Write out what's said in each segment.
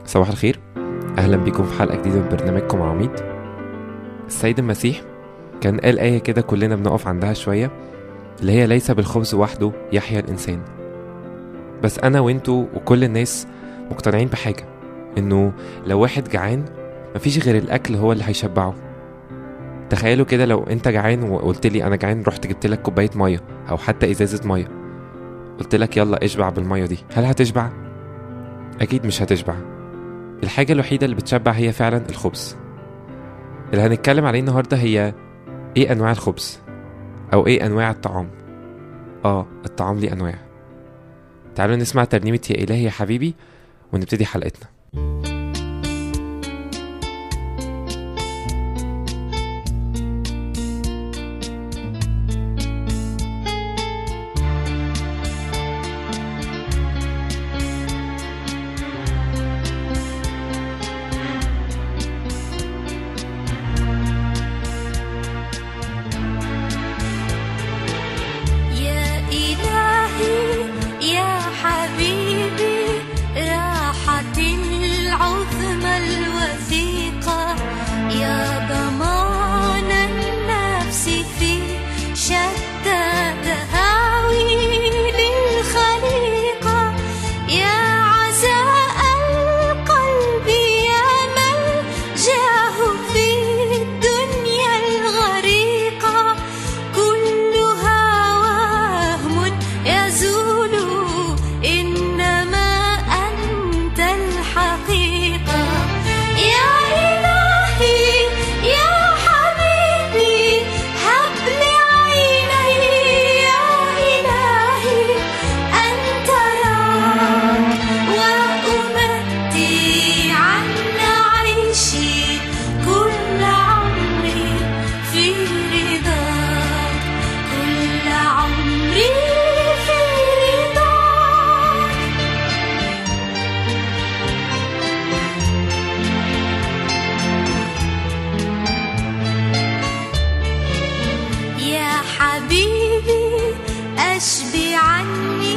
صباح الخير أهلا بكم في حلقة جديدة من برنامجكم عميد السيد المسيح كان قال آية كده كلنا بنقف عندها شوية اللي هي ليس بالخبز وحده يحيا الإنسان بس أنا وإنتوا وكل الناس مقتنعين بحاجة إنه لو واحد جعان مفيش غير الأكل هو اللي هيشبعه تخيلوا كده لو أنت جعان وقلت لي أنا جعان رحت جبت لك كوباية مية أو حتى إزازة مية قلت لك يلا اشبع بالمية دي هل هتشبع؟ أكيد مش هتشبع الحاجة الوحيدة اللي بتشبع هي فعلا الخبز اللي هنتكلم عليه النهاردة هي ايه أنواع الخبز أو ايه أنواع الطعام اه الطعام ليه أنواع تعالوا نسمع ترنيمة يا إلهي يا حبيبي ونبتدي حلقتنا يا إلهي يا حبيبي راحتي العظمى الوثيقة يا ضمان النفس في شتى دهاوي للخليقة يا عزاء القلب يا ملجاه في الدنيا الغريقة كلها وهم يزول إنما أنت الحقيقة يا إلهي يا حبيبي هب لي عيني يا إلهي أن تراك وأمتي عن عيشي كل عمري في رضاك كل عمري في رضاك يا حبيبي أشبع عني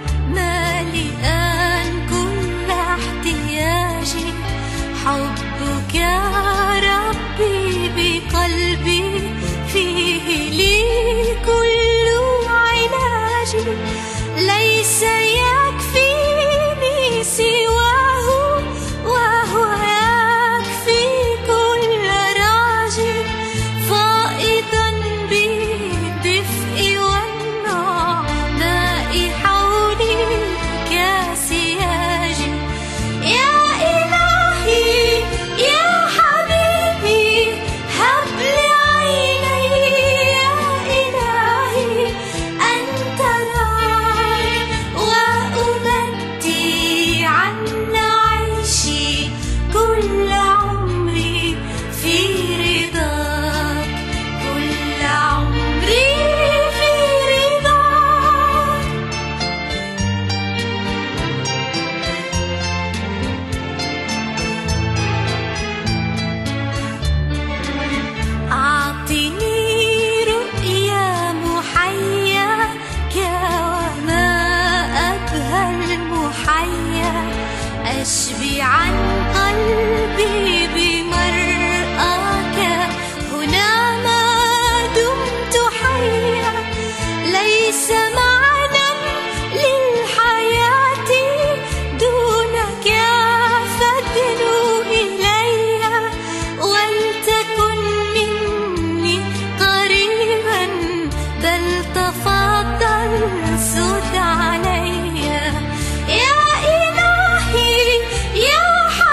مالئان كل احتياجي حبك يا ربي بقلبي فيه لي كل علاجي ليس يكفيني سواه وهو يكفي كل راجي فائضا بالدفء والنعماء حولي كسياجي يا إلهي يا حبيبي هب لي عيني يا إلهي أن تراك وأمتي عن عيشي كل عمري في رضاك كل عمري في رضاك أعطني رؤيا محياك وما أبهى المحيا أشبع عن قلبي بمرآك هنا ما دمت حيا ليس معنى للحياة دونك فادنو إلي ولتكن مني قريبا بل تفضل سد علي يا إلهي يا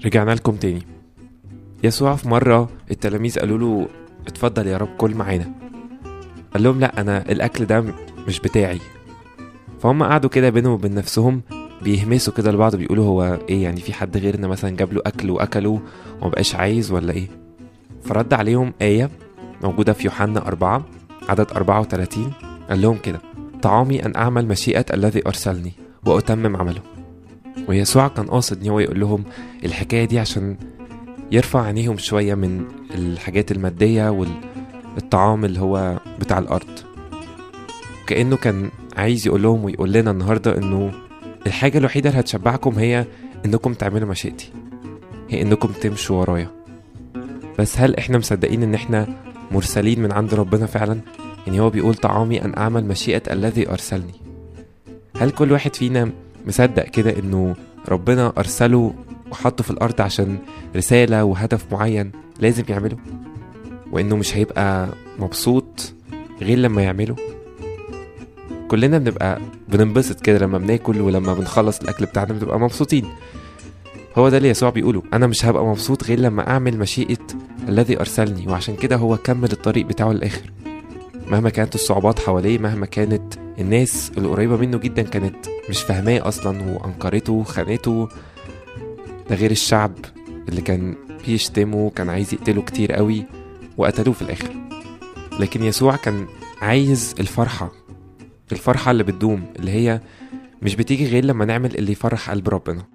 رجعنا لكم تاني يسوع في مرة التلاميذ قالوا له اتفضل يا رب كل معانا قال لهم لا أنا الأكل ده مش بتاعي فهم قعدوا كده بينهم وبين نفسهم بيهمسوا كده لبعض بيقولوا هو ايه يعني في حد غيرنا مثلا جاب له أكل وأكله ومبقاش عايز ولا ايه فرد عليهم آية موجودة في يوحنا أربعة عدد 34 قال لهم كده طعامي أن أعمل مشيئة الذي أرسلني وأتمم عمله ويسوع كان قاصد إن هو يقول لهم الحكاية دي عشان يرفع عينيهم شوية من الحاجات المادية والطعام اللي هو بتاع الأرض كأنه كان عايز يقول لهم ويقول لنا النهاردة إنه الحاجة الوحيدة اللي هتشبعكم هي إنكم تعملوا مشيئتي هي إنكم تمشوا ورايا بس هل إحنا مصدقين إن إحنا مرسلين من عند ربنا فعلا يعني هو بيقول طعامي أن أعمل مشيئة الذي أرسلني هل كل واحد فينا مصدق كده إنه ربنا أرسله وحطه في الأرض عشان رسالة وهدف معين لازم يعمله وإنه مش هيبقى مبسوط غير لما يعمله كلنا بنبقى بننبسط كده لما بناكل ولما بنخلص الأكل بتاعنا بنبقى مبسوطين هو ده اللي يسوع بيقوله أنا مش هبقى مبسوط غير لما أعمل مشيئة الذي أرسلني وعشان كده هو كمل الطريق بتاعه للآخر مهما كانت الصعوبات حواليه مهما كانت الناس القريبة منه جدا كانت مش فاهماه أصلا وأنكرته وخانته ده غير الشعب اللي كان بيشتمه كان عايز يقتله كتير قوي وقتلوه في الآخر لكن يسوع كان عايز الفرحة الفرحة اللي بتدوم اللي هي مش بتيجي غير لما نعمل اللي يفرح قلب ربنا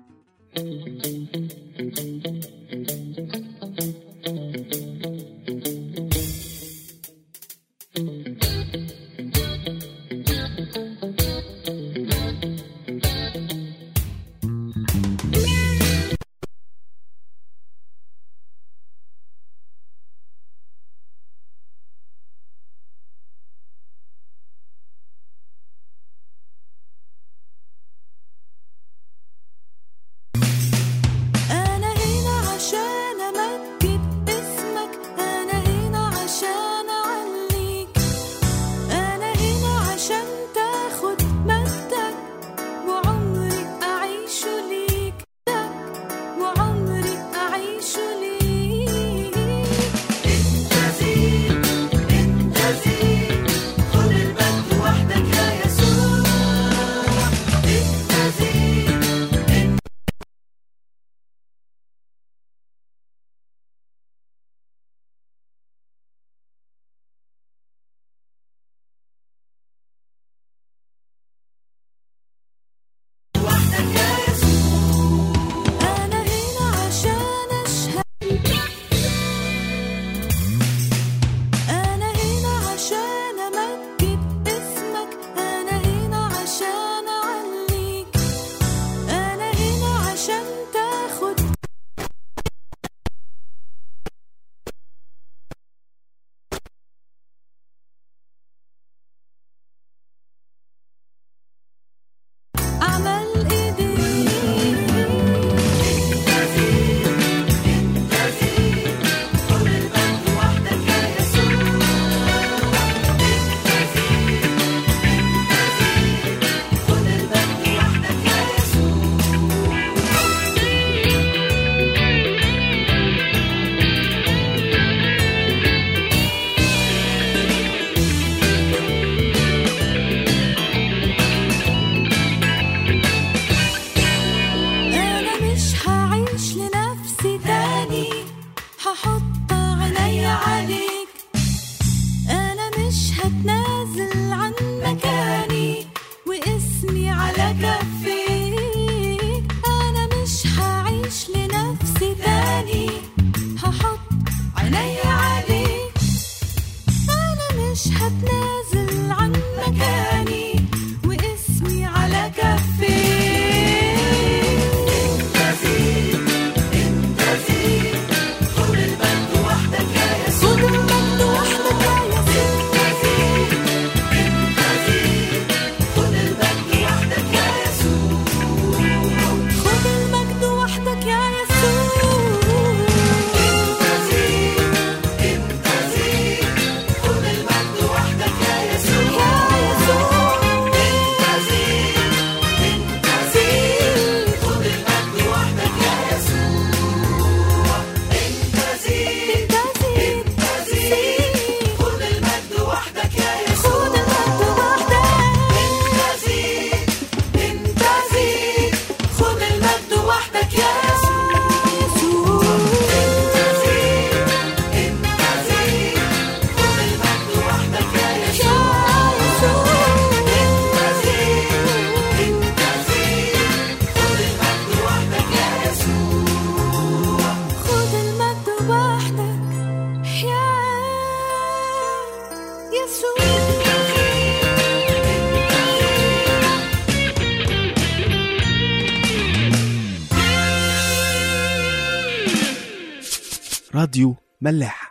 راديو ملاح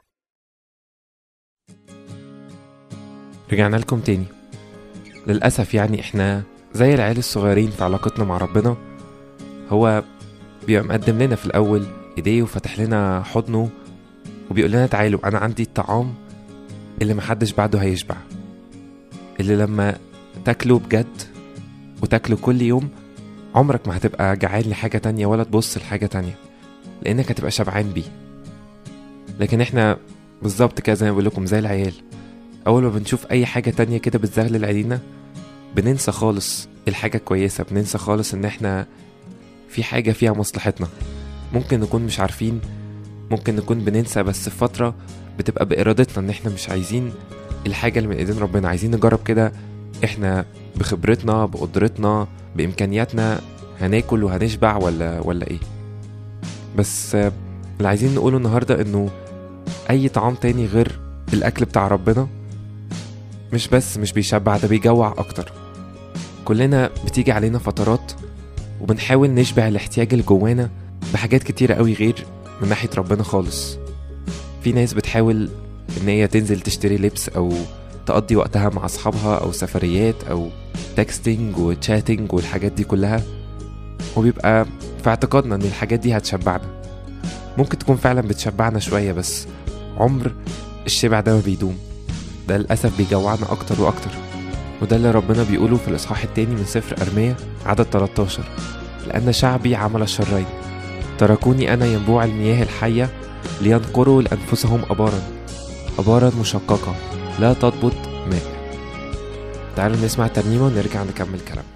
رجعنا لكم تاني للأسف يعني احنا زي العيال الصغيرين في علاقتنا مع ربنا هو بيبقى مقدم لنا في الأول ايديه وفتح لنا حضنه وبيقول لنا تعالوا أنا عندي الطعام اللي محدش بعده هيشبع اللي لما تاكله بجد وتاكله كل يوم عمرك ما هتبقى جعان لحاجة تانية ولا تبص لحاجة تانية لأنك هتبقى شبعان بيه لكن احنا بالظبط كده زي ما بقول لكم زي العيال اول ما بنشوف اي حاجه تانية كده بتزغلل عينينا بننسى خالص الحاجه كويسه بننسى خالص ان احنا في حاجه فيها مصلحتنا ممكن نكون مش عارفين ممكن نكون بننسى بس في فتره بتبقى بارادتنا ان احنا مش عايزين الحاجه اللي من ايدين ربنا عايزين نجرب كده احنا بخبرتنا بقدرتنا بامكانياتنا هناكل وهنشبع ولا ولا ايه بس آه، اللي عايزين نقوله النهارده انه اي طعام تاني غير الاكل بتاع ربنا مش بس مش بيشبع ده بيجوع اكتر كلنا بتيجي علينا فترات وبنحاول نشبع الاحتياج اللي جوانا بحاجات كتيرة قوي غير من ناحية ربنا خالص في ناس بتحاول ان هي تنزل تشتري لبس او تقضي وقتها مع اصحابها او سفريات او تكستنج وتشاتنج والحاجات دي كلها وبيبقى في اعتقادنا ان الحاجات دي هتشبعنا ممكن تكون فعلا بتشبعنا شوية بس عمر الشبع ده ما بيدوم ده للأسف بيجوعنا أكتر وأكتر وده اللي ربنا بيقوله في الإصحاح التاني من سفر أرمية عدد 13 لأن شعبي عمل الشرين تركوني أنا ينبوع المياه الحية لينقروا لأنفسهم أبارا أبارا مشققة لا تضبط ماء تعالوا نسمع الترنيمة ونرجع نكمل كلامنا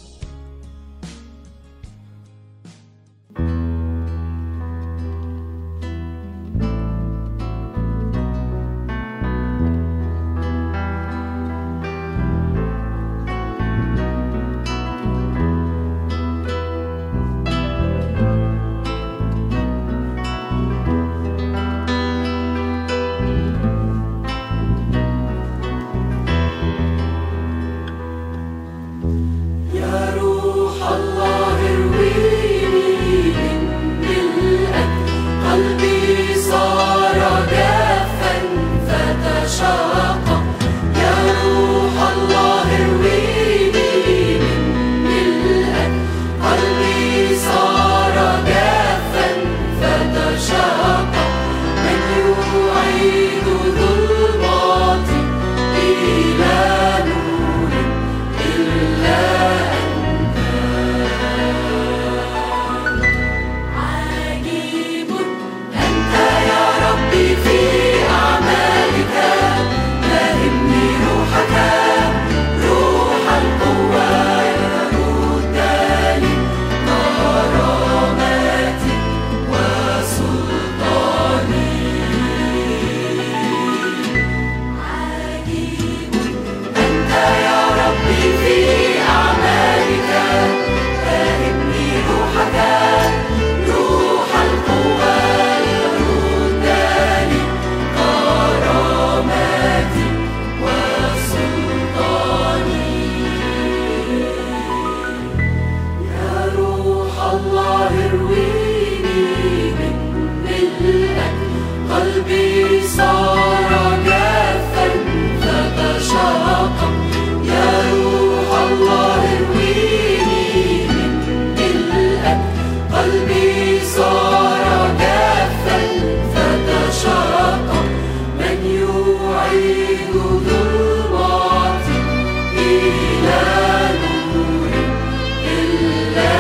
يا روح الله ارويني من الأكل قلبي صار جافا فتشاقى يا روح الله ارويني من الأكل قلبي صار جافا فتشاقى من يعيد ظلماتي إلى نور إلا عجيب أنت يا ربي في أعمالك فهمني روحك روح القوة يرد لي كراماتي وسلطاني عجيب أنت يا ربي في أعمالك فهمني روحك روح القوة يرد لي كراماتي وسلطاني يا روح الله ارويني من ملئك قلبي صار جافا فتشاقى يا روح الله ارويني من ملئك قلبي صار جافا فتشاقى من يعيد ظلماتي إلى نور إلا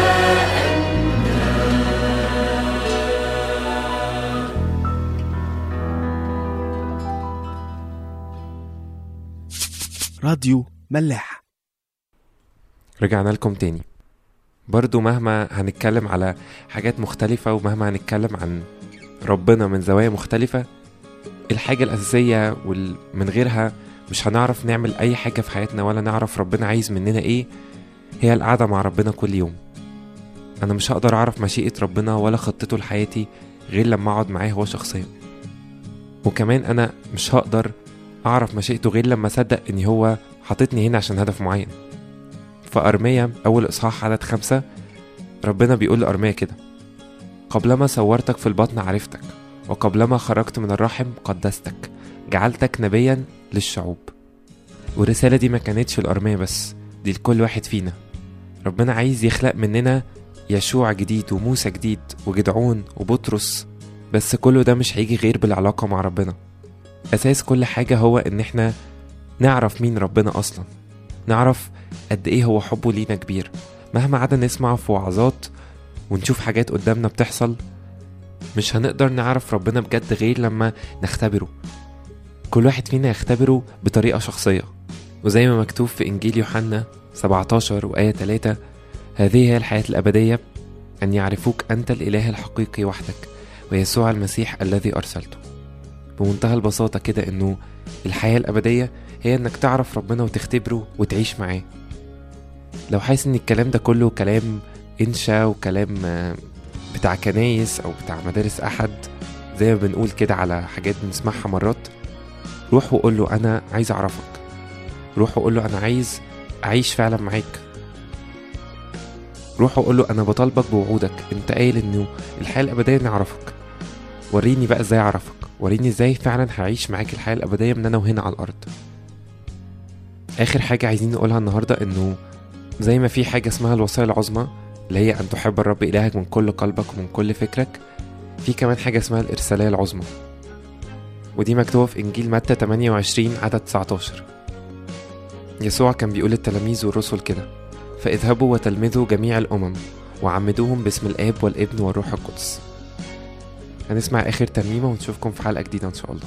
راديو ملاح رجعنا لكم تاني برضو مهما هنتكلم على حاجات مختلفة ومهما هنتكلم عن ربنا من زوايا مختلفة الحاجة الأساسية ومن غيرها مش هنعرف نعمل أي حاجة في حياتنا ولا نعرف ربنا عايز مننا إيه هي القعدة مع ربنا كل يوم أنا مش هقدر أعرف مشيئة ربنا ولا خطته لحياتي غير لما أقعد معاه هو شخصيا وكمان أنا مش هقدر أعرف مشيئته غير لما أصدق إن هو حاططني هنا عشان هدف معين فأرمية أول إصحاح عدد خمسة ربنا بيقول لأرمية كده قبلما صورتك في البطن عرفتك وقبلما خرجت من الرحم قدستك جعلتك نبيا للشعوب والرسالة دي ما كانتش الأرمية بس دي لكل واحد فينا ربنا عايز يخلق مننا يشوع جديد وموسى جديد وجدعون وبطرس بس كله ده مش هيجي غير بالعلاقة مع ربنا أساس كل حاجة هو إن إحنا نعرف مين ربنا أصلا نعرف قد إيه هو حبه لينا كبير مهما قعدنا نسمع في وعظات ونشوف حاجات قدامنا بتحصل مش هنقدر نعرف ربنا بجد غير لما نختبره كل واحد فينا يختبره بطريقة شخصية وزي ما مكتوب في إنجيل يوحنا 17 وآية 3 هذه هي الحياة الأبدية أن يعرفوك أنت الإله الحقيقي وحدك ويسوع المسيح الذي أرسلته بمنتهى البساطة كده إنه الحياة الأبدية هي إنك تعرف ربنا وتختبره وتعيش معاه لو حاسس إن الكلام ده كله كلام إنشا وكلام آه، بتاع كنايس أو بتاع مدارس أحد زي ما بنقول كده على حاجات بنسمعها مرات روح وقول له أنا عايز أعرفك روح وقول له أنا عايز أعيش فعلا معاك روح وقول له أنا بطالبك بوعودك أنت قايل إنه الحياة الأبدية إني أعرفك وريني بقى إزاي أعرفك وريني إزاي فعلا هعيش معاك الحياة الأبدية من أنا وهنا على الأرض آخر حاجة عايزين نقولها النهاردة إنه زي ما في حاجة اسمها الوصايا العظمى اللي هي أن تحب الرب إلهك من كل قلبك ومن كل فكرك في كمان حاجة اسمها الإرسالية العظمى ودي مكتوبة في إنجيل متى 28 عدد 19 يسوع كان بيقول للتلاميذ والرسل كده فاذهبوا وتلمذوا جميع الأمم وعمدوهم باسم الآب والابن والروح القدس هنسمع آخر ترنيمة ونشوفكم في حلقة جديدة إن شاء الله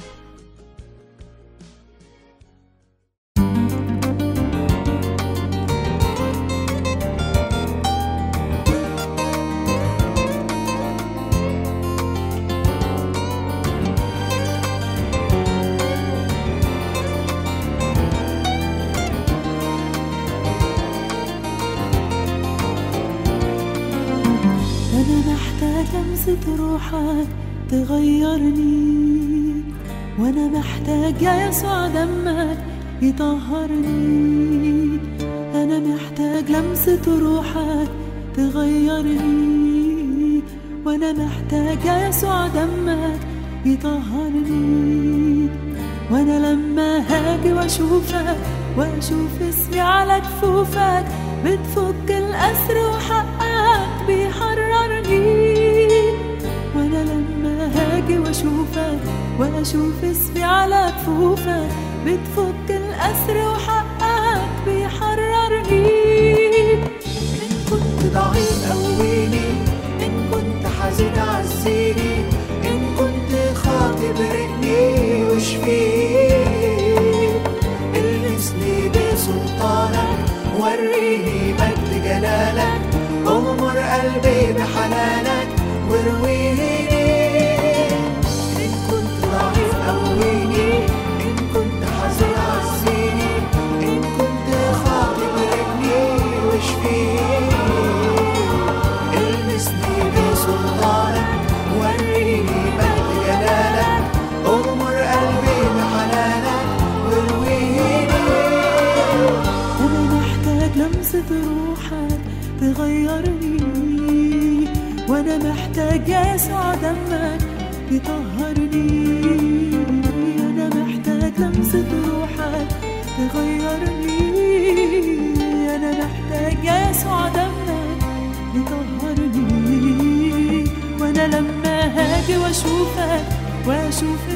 أنا محتاج لمسة روحك تغيرني وأنا محتاج يا يسوع دمك يطهرني أنا محتاج لمسة روحك تغيرني وأنا محتاج يا يسوع دمك يطهرني وأنا لما هاجي وأشوفك وأشوف اسمي على كفوفك بتفك الأسر وحقك بيحررني وانا لما هاجي واشوفك واشوف اسمي على كفوفك بتفك الاسر وحقك بيحررني إن كنت ضعيف قويني إن كنت حزين عزيني إن كنت خاطي برقني واشفيني المسني بسلطانك وريني مجد جلالك أغمر قلبي بحنانك وارويني إن كنت ضعيف قويني إن كنت حزين عزيني إن كنت خاطي برقني واشفيني المسني بسلطانك وريني مجد جلالك أغمر قلبي بحنانك وارويني أنا محتاج لمسة روحك تغيرني وأنا محتاج يا يسوع دمك يطهرني أنا محتاج لمسة روحك تغيرني أنا محتاج يا يسوع دمك يطهرني وأنا لما هاجي وأشوفك وأشوف